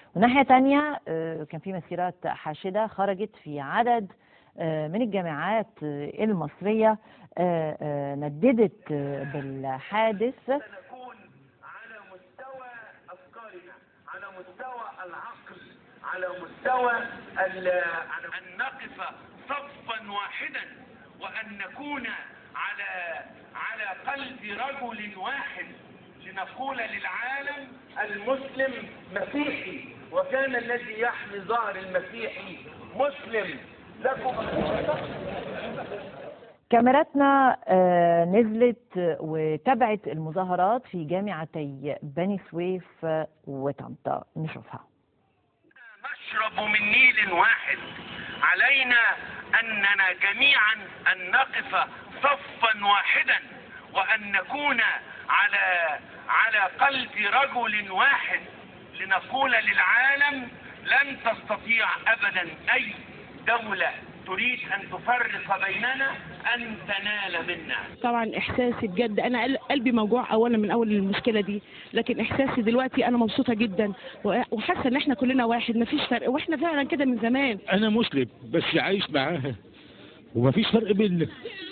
وناحية تانية آه، كان في مسيرات حاشدة خرجت في عدد آه، من الجامعات آه، المصرية آه، آه، نددت آه، بالحادث نكون على مستوى أفكارنا على مستوى العقل على مستوى ال- أن نقف صفا واحدا وأن نكون على على قلب رجل واحد لنقول للعالم المسلم مسيحي وكان الذي يحمي ظهر المسيحي مسلم لكم كاميراتنا آه، نزلت وتابعت المظاهرات في جامعتي بني سويف آه، وطنطا نشوفها نشرب من نيل واحد علينا أننا جميعا أن نقف صفا واحدا وأن نكون على على قلب رجل واحد لنقول للعالم لن تستطيع أبدا أي دولة تريد أن تفرق بيننا أن تنال منا طبعا احساسي بجد انا قل- قلبي موجوع اولا من اول المشكله دي لكن احساسي دلوقتي انا مبسوطه جدا و- وحاسه ان احنا كلنا واحد مفيش فرق واحنا فعلا كده من زمان انا مسلم بس عايش معاها ومفيش فرق بيننا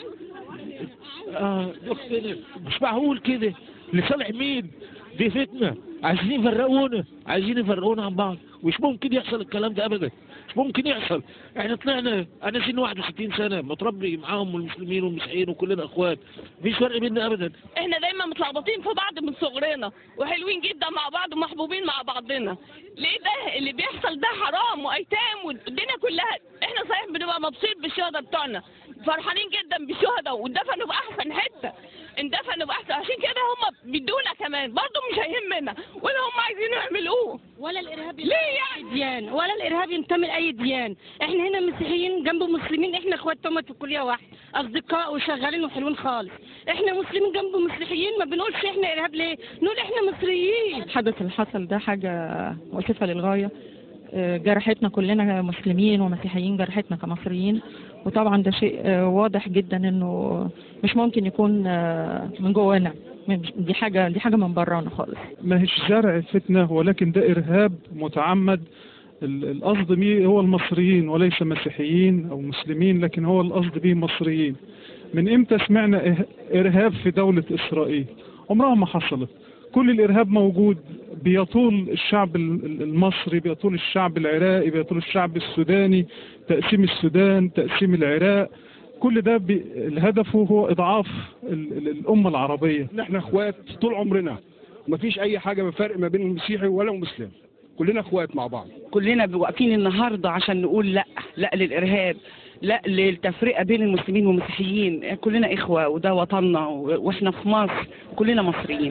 اه اختنا مش معقول كده لصالح مين دي فتنه عايزين يفرقونا عايزين يفرقونا عن بعض مش ممكن يحصل الكلام ده ابدا مش ممكن يحصل احنا طلعنا انا سن 61 سنه متربي معاهم المسلمين والمسيحيين وكلنا اخوات مفيش فرق بيننا ابدا احنا دايما متلخبطين في بعض من صغرنا وحلوين جدا مع بعض ومحبوبين مع بعضنا ليه ده اللي بيحصل ده حرام وايتام والدنيا كلها احنا صحيح بنبقى مبسوط بالشهداء بتوعنا فرحانين جدا بالشهداء واندفنوا باحسن حته اندفنوا باحسن عشان كده هم بيدونا كمان برضه مش هيهمنا ولا هم عايزين يعملوه ولا الارهاب ليه يعني ديان ولا الارهاب ينتمي لاي ديان احنا هنا مسيحيين جنب مسلمين احنا اخوات تومة في كليه واحده اصدقاء وشغالين وحلوين خالص احنا مسلمين جنب مسيحيين ما بنقولش احنا ارهاب ليه نقول احنا مصريين الحدث اللي حصل ده حاجة مؤسفة للغاية آه، جرحتنا كلنا مسلمين ومسيحيين جرحتنا كمصريين وطبعا ده شيء آه، واضح جدا انه مش ممكن يكون آه، من جوانا مش- دي حاجة دي حاجة من برانا خالص ما هيش زرع فتنة ولكن ده إرهاب متعمد ال- القصد بيه هو المصريين وليس مسيحيين أو مسلمين لكن هو القصد بيه مصريين من إمتى سمعنا إه- إرهاب في دولة إسرائيل عمرها ما حصلت كل الإرهاب موجود بيطول الشعب ال- ال- المصري بيطول الشعب العراقي بيطول الشعب السوداني تقسيم السودان تقسيم العراق كل ده بي الهدف هو إضعاف ال- ال- الأمة العربية احنا اخوات طول عمرنا مفيش اي حاجه بفرق ما بين المسيحي ولا المسلم كلنا اخوات مع بعض كلنا واقفين النهارده عشان نقول لا لا للارهاب لا للتفرقه بين المسلمين والمسيحيين كلنا اخوه وده وطننا و- واحنا في مصر كلنا مصريين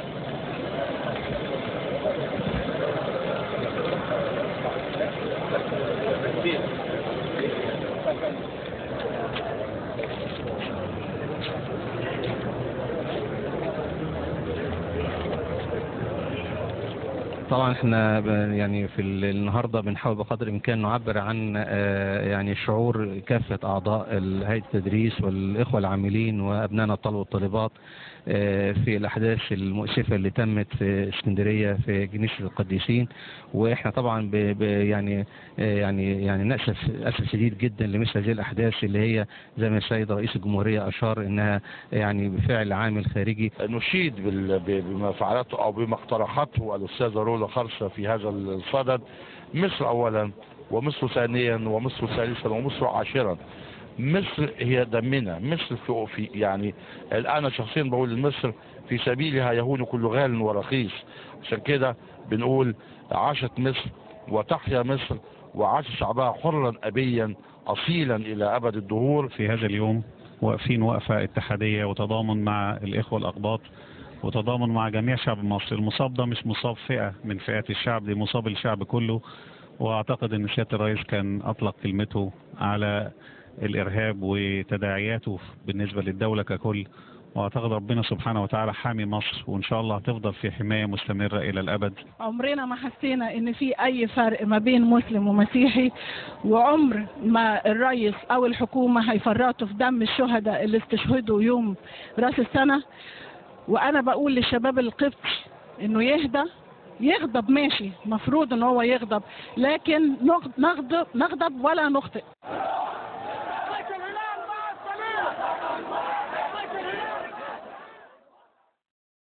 طبعا احنا ب- يعني في ال- النهارده بنحاول بقدر الامكان نعبر عن آه، يعني شعور كافه اعضاء ال- هيئه التدريس والاخوه العاملين وابنائنا الطلبه والطالبات آه، في الاحداث المؤسفه اللي تمت في اسكندريه في كنيسه القديسين واحنا طبعا ب ب يعني آه، يعني يعني ناسف اسف شديد جدا لمثل هذه الاحداث اللي هي زي ما السيد رئيس الجمهوريه اشار انها يعني بفعل عامل خارجي نشيد بال- ب- بما فعلته او بما اقترحته الاستاذه رولا خرصه في هذا الصدد مصر اولا ومصر ثانيا ومصر ثالثا ومصر عاشرا مصر هي دمنا مصر في في يعني انا شخصيا بقول مصر في سبيلها يهون كل غال ورخيص عشان كده بنقول عاشت مصر وتحيا مصر وعاش شعبها حرا ابيا اصيلا الى ابد الدهور في هذا اليوم واقفين وقفة اتحادية وتضامن مع الإخوة الأقباط وتضامن مع جميع شعب مصر المصاب ده مش مصاب فئة من فئات الشعب دي مصاب الشعب كله وأعتقد أن سيادة الرئيس كان أطلق كلمته على الإرهاب وتداعياته بالنسبة للدولة ككل وأعتقد ربنا سبحانه وتعالى حامي مصر وإن شاء الله هتفضل في حماية مستمرة إلى الأبد عمرنا ما حسينا ان في اي فرق ما بين مسلم ومسيحي وعمر ما الرئيس او الحكومة هيفرطوا في دم الشهداء اللي استشهدوا يوم راس السنة وانا بقول للشباب القبطي انه يهدى يغضب ماشي مفروض ان هو يغضب لكن نغ- نغضب نغضب ولا نخطئ